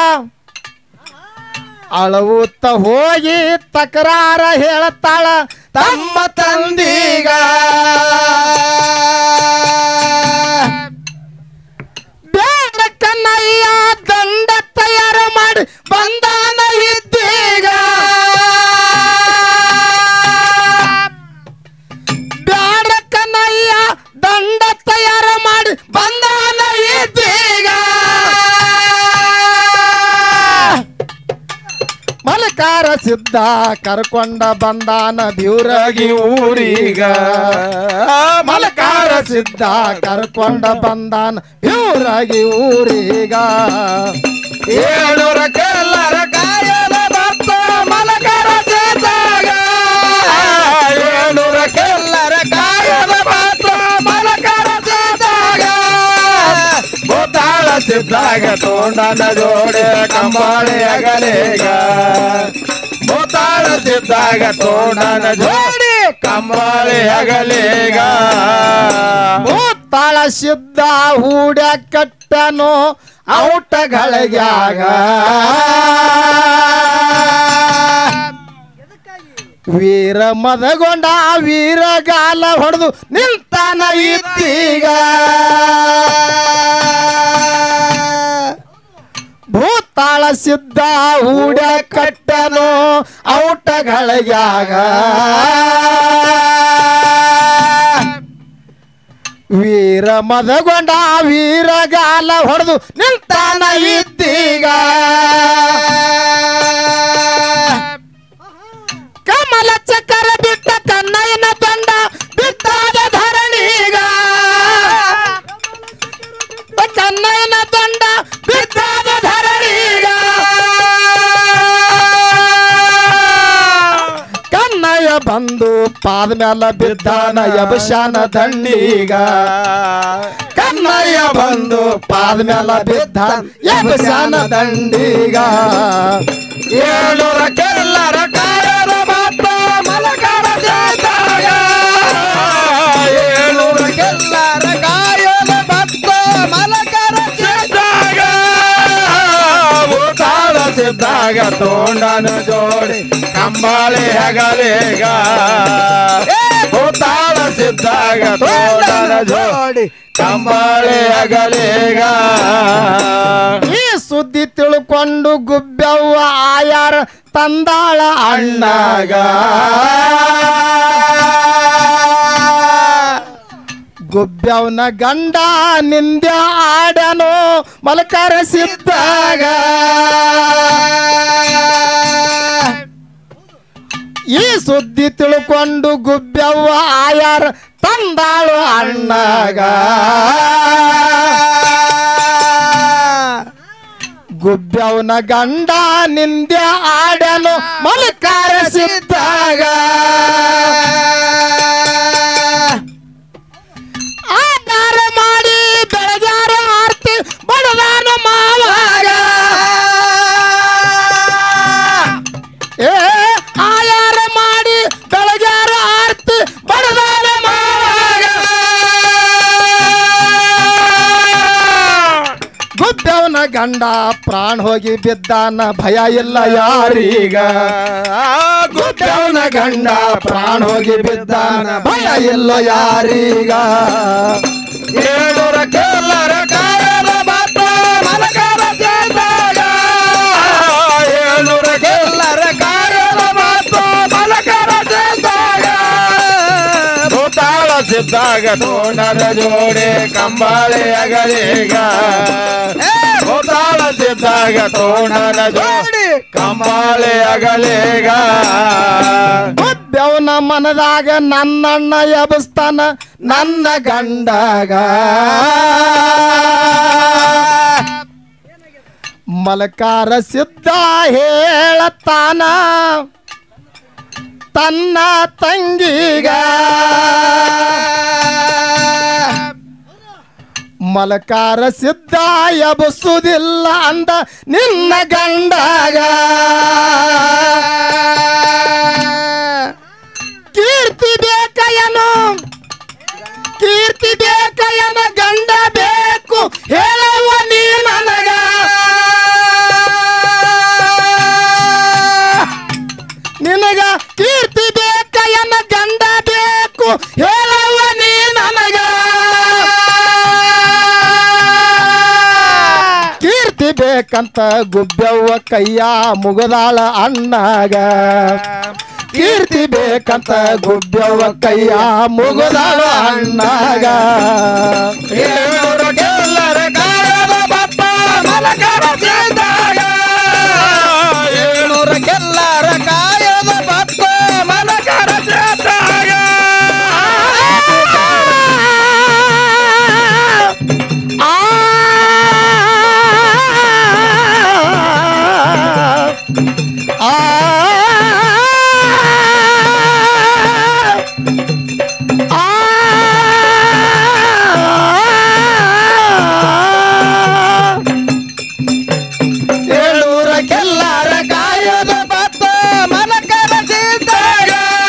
ಅಳವುತ್ತ ಹೋಗಿ ತಕರಾರ ಹೇಳತ್ತಾಳ ತಮ್ಮ ತಂದೀಗ ಬೇಡ ಕನ್ನಯ್ಯ ದಂಡ ತಯಾರ ಮಾಡಿ ಬಂದಾನ ಇದ್ದೀಗ ಬೇಡ ಕನ್ನಯ್ಯ ದಂಡ ತಯಾರ ಮಾಡಿ ಬಂದಾನ ಇದ್ದೀಗ ಮಲಕಾರ ಸಿದ್ಧ ಕರ್ಕೊಂಡ ಬಂದಾನ ಬ್ಯೂರಗಿ ಊರೀಗ ಮಲಕಾರ ಸಿದ್ಧ ಕರ್ಕೊಂಡ ಬಂದಾನ ಬ್ಯೂರಗಿ ಊರೀಗ ಏಳೂರ ಕೆಲ್ಲರ ಕಾಯಲ ಭಕ್ತ ಮಲಕಾರ ಸಿದ್ಧಾಗ ಏಳೂರ ಕೆಲ್ಲರ ಕಾಯಲ ಭಕ್ತ ಮಲಕಾರ ಸಿದ್ಧಾಗ ಭೂತಾಳ ಸಿದ್ಧಾಗ ತೋಂಡನ ಜೋಡೆ ಕಂಬಾಳೆ ಅಗಲೇಗ ಭೂತಾಳ ಸಿದ್ಧಾಗ ತೋಂಡನ ಜೋಡಿ ಕಂಬಾಳೆ ಅಗಲೇಗ ಭೂತಾಳ ಸಿದ್ಧ ಹೂಡ ಕಟ್ಟನು ಔಟಗಳಿಗಾಗ ವೀರ ಮದಗೊಂಡ ವೀರಗಾಲ ಹೊಡೆದು ನಿಲ್ತಾನ ಇತ್ತೀಗ ಭೂತಾಳ ಸಿದ್ಧ ಹೂಡ ಕಟ್ಟನು ಔಟಗಳಿಗಾಗ ವೀರ ಮದಗೊಂಡ ವೀರಗಾಲ ಹೊಡೆದು ನಿಲ್ತಾನ ಇದ್ದೀಗ ಕಮಲ ಚಕ್ಕರ ಬಿಟ್ಟ ಕನ್ನಯ್ಯನ ದಂಡ ಬಿಟ್ಟಾದ ಧರಣೀಗ ಕನ್ನಯ್ಯನ ದಂಡ ಬಿಟ್ಟಾದ ಧರಣೀಗ ಕನ್ನಯ್ಯ ಬಂದು ಪಾದ ಮ್ಯಾಲ ಬಿದ್ದಾನ ಯಬಶಾನ ದಂಡೀಗ ಕನ್ನಯ್ಯ ಬಂದು ಪಾದ ಮ್ಯಾಲ ಬಿದ್ದಾನ ಯಬಶಾನ ದಂಡೀಗ ಏಳೂರ ಕೆಲ್ಲರ ಕಾಯದ ಮಾತ್ರ ಮಲಕರ ಜಾತಾಗ ಏಳೂರ ಕೆಲ್ಲರ ಕಾಯದ ಭಕ್ತ ಮಲಕರ ಜಾತಾಗ ಭೂತಾಳ ಸಿದ್ದಾಗ ತೋಂಡನ ಜೋಡಿ ಕಂಬಾಳಿ ಹಗಲೇಗ ಭೂತಾಳ ಸಿದ್ದಾಗ ತೋಂಡನ ಜೋಡಿ ಕಂಬಾಳಿ ಹಗಲೇಗ ಈ ಸುದ್ದಿ ತಿಳ್ಕೊಂಡು ಗುಬ್ಬವ್ವ ಆಯಾರ ತಂದಾಳ ಅಣ್ಣಗ ಗುಬ್ಬವ್ನ ಗಂಡ ನಿಂದ್ಯ ಆಡನು ಮಲಕರ ಸಿದ್ದಾಗ ಈ ಸುದ್ದಿ ತಿಳ್ಕೊಂಡು ಗುಬ್ಬವ್ವ ಆಯಾರ ತಂದಾಳು ಅಣ್ಣಗ ಗುಬ್ಬವ್ನ ಗಂಡ ನಿಂದ್ಯ ಆಡನು ಮಲಕಾರ ಸಿದ್ದಾಗ ಆಧಾರ ಮಾಡಿ ಬೆಳಗಾರ ಆರ್ತಿ ಬಡದಾನ ಮಾವಾಗ ಏ ಆಯಾರ ಮಾಡಿ ಬೆಳಗಾರ ಆರ್ತಿ ಬಡದಾನ ಮಾವಾಗ ಗುದ್ದವನ ಗಂಡ ಪ್ರಾಣ ಹೋಗಿ ಬಿದ್ದಾನ ಭಯ ಇಲ್ಲ ಯಾರೀಗ ಗುದ್ದವನ ಗಂಡ ಪ್ರಾಣ ಹೋಗಿ ಬಿದ್ದಾನ ಭಯ ಇಲ್ಲ ಯಾರೀಗ ಏಳೂರ ಕೆಲ್ಲರ ಕಾಯದ ಮಾತ್ರ ಮಲಕರ ಜಾತಾಗ ಏಳೂರ ಕೆಲ್ಲರ ಕಾಯದ ಮಾತ್ರ ಮಲಕರ ಜಾತಾಗ ಭೂತಾಳ ಸಿದ್ದಾಗ ತೋಂಡದ ಜೋಡಿ ಕಂಬಾಳಿ ಅಗಲಿಗ ಭೂತಾಳ ಸಿದ್ದಾಗ ತೋಂಡದ ಜೋಡಿ ಕಂಬಾಳಿ ಅಗಲಿಗ ಗುದ್ದವನ ಮನದಾಗ ನನ್ನಣ್ಣ ಎಬಸ್ತಾನ ನನ್ನ ಗಂಡಗ ಮಲಕಾರ ಸಿದ್ಧ ಹೇಳತಾನ ತನ್ನ ತಂಗಿಗ ಮಲಕಾರ ಸಿದ್ಧ ಎಬಸುವುದಿಲ್ಲ ಅಂದ ನಿನ್ನ ಗಂಡಗ ಕೀರ್ತಿ ಬೇಕಯ್ಯನು ಕೀರ್ತಿ ಬೇಕಯ್ಯನ ಗಂಡ ಬೇಕು ಹೇಳುವ ನೀ ನನಗ ನಿನಗ ಕೀರ್ತಿ ಬೇಕಯ್ಯನ ಗಂಡ ಬೇಕು ಹೇಳುವ ನೀ ನನಗ ಕೀರ್ತಿ ಬೇಕಂತ ಗುಬ್ಬವ್ವ ಕೈಯ ಮುಗದಾಳ ಅಣ್ಣಗ ಕೀರ್ತಿ ಬೇಕಂತ ಗುಬ್ಬವ್ವ ಕೈಯ ಮುಗದಾಳ ಅಣ್ಣಗ ಏಳೂರ ಕೆಲ್ಲರ ಕಾಯದ ಭಕ್ತ ಮಲಕರ ಜಾತಾಗ ಏಳೂರ ಕೆಲ್ಲರ ಕಾಯದ ಭಕ್ತ ಮಲಕರ ಜಾತಾಗ ಆ ಏಳೂರ ಕೆಲ್ಲರ ಕಾಯದ ಭಕ್ತ ಮಲಕರ ಸಿದ್ದಾಗ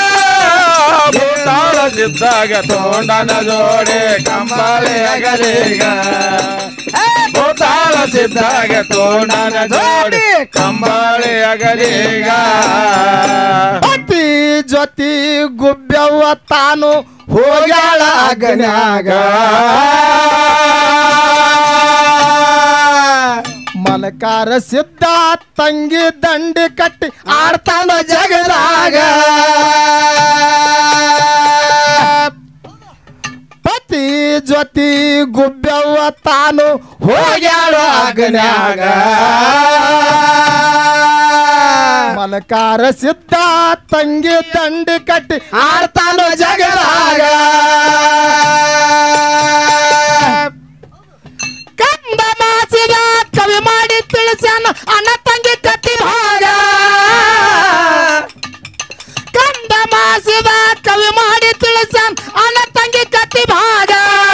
ಭೂತಾಳ ಸಿದ್ದಾಗ ತೋಂಡನ ಜೋಡೆ ಕಂಬಾಳೆ ಅಗಲಿಗ ಭೂತಾಳ ಸಿದ್ಧಾಗ ತೋಡನ ಜೋಡಿ ಕಂಬಳಿ ಅಗಲಿಗ ಪತಿ ಜೊತಿ ಗುಬ್ಬವ್ವ ತಾನು ಹೋಗ್ಯಾಳ ಅಗ್ನ್ಯಾಗ ಮಲಕಾರ ಸಿದ್ಧ ತಂಗಿ ದಂಡಿ ಕಟ್ಟಿ ಆಡ್ತಾನ ಜಗದಾಗ ಪತಿ ಜೊತಿ ಗುಬ್ಬವ್ವ ತಾನು ಹೋಗ್ಯಾಳ ಅಗ್ನ್ಯಾಗ ಮಲಕಾರ ಸಿದ್ಧ ತಂಗಿ ದಂಡಿ ಕಟ್ಟಿ ಆಡ್ತಾನ ಜಗದಾಗ ಕಂದ ಮಾಸಿದ ಕವಿ ಮಾಡಿ ತಿಳಿಸ್ಯಾನ ಅಣ್ಣ ತಂಗಿ ಕತ್ತಿ ಭಾಗ ಕಂದ ಮಾಸಿದ ಕವಿ ಮಾಡಿ ತಿಳಿಸ್ಯಾನ ಅಣ್ಣ ತಂಗಿ ಕತ್ತಿ ಭಾಗ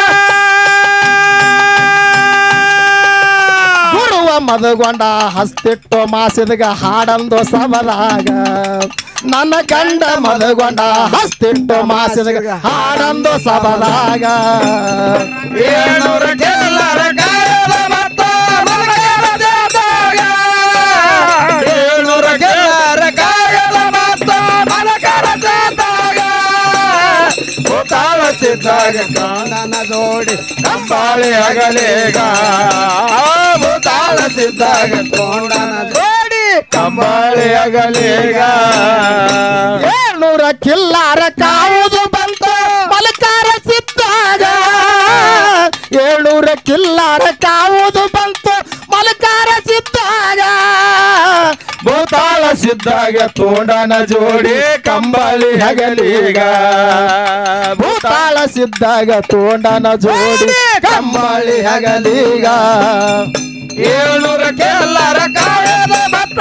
ಗುರುವ ಮದಗೊಂಡ ಹಸ್ತಿಟ್ಟು ಮಾಸಿದಗ ಹಾಡಂದು ಸಮರಾಗ ನನ್ನ ಗಂಡ ಮದಗೊಂಡ ಹಸ್ತಿಟ್ಟು ಮಾಸಿದಗ ಹಾಡಂದು ಸಬರಾಗ ಏಳ್ನೂರ ಕೆಲ್ಲರ ಕಾಯದ ಮತ್ತ ಮಲಗರ ಜಾತಾಗ ಏಳ್ನೂರ ಕೆಲ್ಲರ ಕಾಯದ ಮತ್ತ ಮಲಗರ ಜಾತಾಗ ಭೂತಾಳ ಸಿದ್ಧಾಗ ಕಾಣನ ಜೋಡಿ ಕಂಬಾಳಿ ಅಗಲೇಗ ಭೂತಾಳ ಸಿದ್ಧಾಗ ತೋಂಡನ ಜೋಡಿ ಕಂಬಾಳಿ ಅಗಲೇಗ ಏಳ್ನೂರ ಕಿಲ್ಲಾರ ಕಾವುದು ಬಂತ ಮಲಕಾರ ಸಿದ್ದಾಗ ಏಳ್ನೂರ ಕಿಲ್ಲಾರ ಕಾವುದು ಬಂತು ಮಲಕಾರ ಸಿದ್ದಾಗ ಭೂತಾಳ ಸಿದ್ಧಾಗ ತೋಂಡನ ಜೋಡಿ ಕಂಬಳಿ ಹಗಲೀಗ ಭೂತಾಳ ಸಿದ್ದಾಗ ತೋಂಡನ ಜೋಡಿ ಕಂಬಳಿ ಹಗಲೀಗ ಏಳ್ನೂರ ಕೆಲ್ಲರ ಕಾಯದ ಮತ್ತ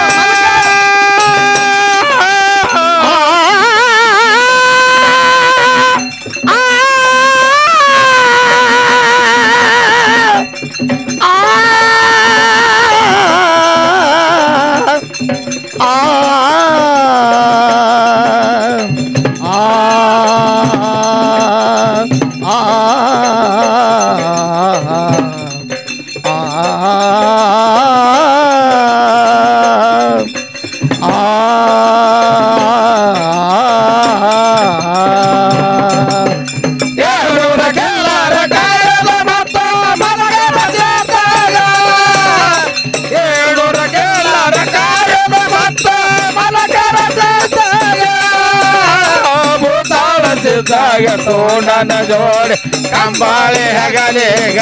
ಏಳ್ನೂರ ಕೆಲ್ಲರ ಕಾಯದ ಮತ್ತ ಮಲಗರ ಜಾತಾಗ ಏಳ್ನೂರ ಕೆಲ್ಲರ ಕಾಯದ ಮತ್ತ ಮಲಗರ ಜಾತಾಗ ಭೂತಾಳ ಸಿದ್ಧಾಗ ತೋಂಡನ ಜೋಡಿ ಕಂಬಾಳಿ ಹಗಲೇಗ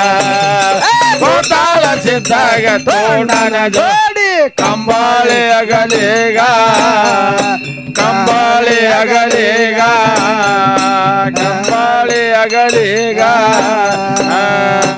ಭೂತಾಳ ಸಿದ್ಧಾಗ ತೋಂಡನ ಜೋಡಿ ಕಂಬಾಳಿ ಅಗಲೇಗ ಕಂಬಾಳಿ ಅಗಲೇಗ ಕಂಬಾಳಿ ಅಗಲೇಗ